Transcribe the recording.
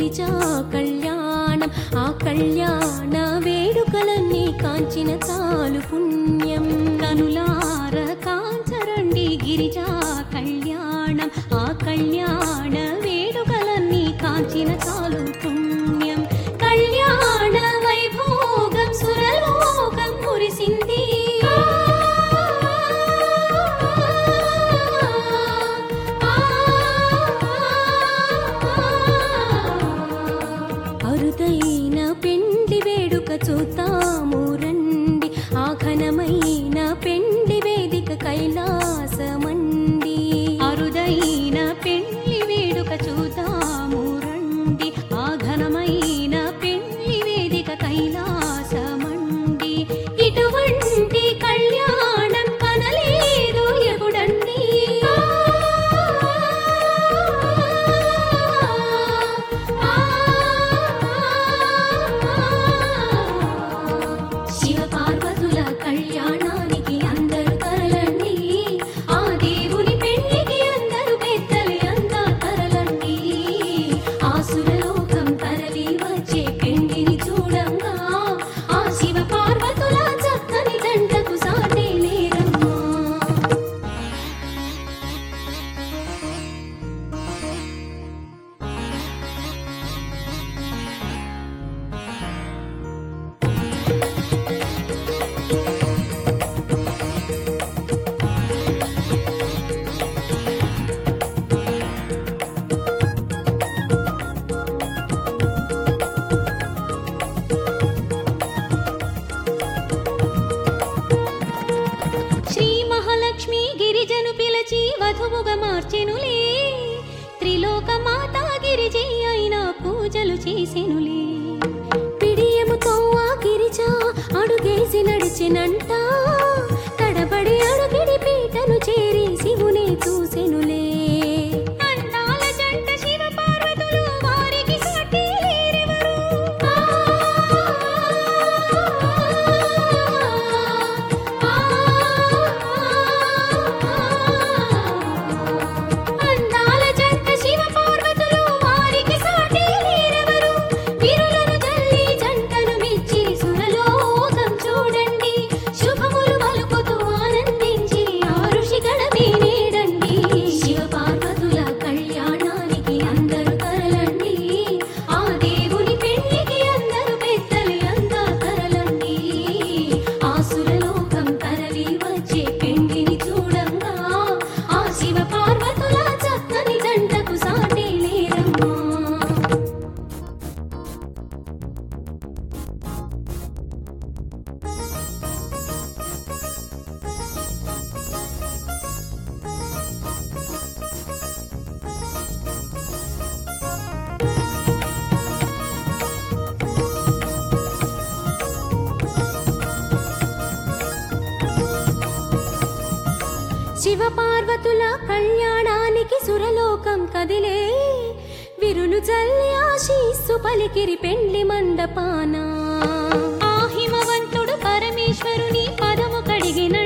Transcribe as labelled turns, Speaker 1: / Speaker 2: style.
Speaker 1: గిరిజా కళ్యాణం ఆ కళ్యాణ వేడుకలన్నీ కాంచిన చాలు పుణ్యం కనులార కాంచరండి గిరిజా కళ్యాణం ఆ కళ్యాణ వేడుకలన్నీ కాంచిన చాలు పుణ్యం కళ్యాణ వైభోగం సురలోకం మురిసింది అరుదైన పెండి వేడుక చూద్దాము రండి ఆ ఘనమైన పెండి వేదిక కైలాసమండి అరుదైన పెండి వేడుక చూద్దాము రండి ఆ ఘనమైన పెండి వేదిక కైలాసమండి ఇటువంటి కళ్యాణం కనలేదు ఎప్పుడండి శివ పార్వతుల కళ్యాణానికి అందరూ తరలండి ఆ దేవుని పెళ్లికి అందరూ పెద్దలే అంతా తరలండి ఆసురలోకం తరలి వచ్చే పెండిని చూడంగా ఆ శివ పార్వతుల చక్కని జంటకు సాటే లేరమ్మా శ్రీ మహాలక్ష్మి గిరిజను పిలచి వధువుగా మార్చెనులే త్రిలోక మాత గిరిజి అయిన పూజలు చేసెనులే పిడియముతో ఆ గిరిజ అడుగేసి నడిచినంట తడబడి అడుగిడి పీటను చేరి శివునే చూసెనులే అందాల జంట శివ పార్వతులు వారికి సాటి లేరెవరు అందాల జంట శివ పార్వతులు వారికి సాటి లేరెవరు విరులను జల్లి జంటను మెచ్చి సురలోకం చూడండి శుభములు పలుకుతూ ఆనందించి ఆ ఋషిగణమే నేడండి శివ పార్వతుల కళ్యాణానికి అందరూ తరలండి ఆ దేవుని పెళ్లికి అందరూ పెద్దలు అంతా తరలండి ఆ సురలోకం తరలి వచ్చే పెండిని చూడంగా ఆ శివ పార్వతుల చక్కని జంటకు సాటి లేరమ్మా శివ పార్వతుల కళ్యాణానికి సురలోకం కదిలే విరులు జల్లి ఆశీస్సు పలికిరి పెండ్లి మండపాన ఆ హిమవంతుడు పరమేశ్వరుని పదము కడిగిన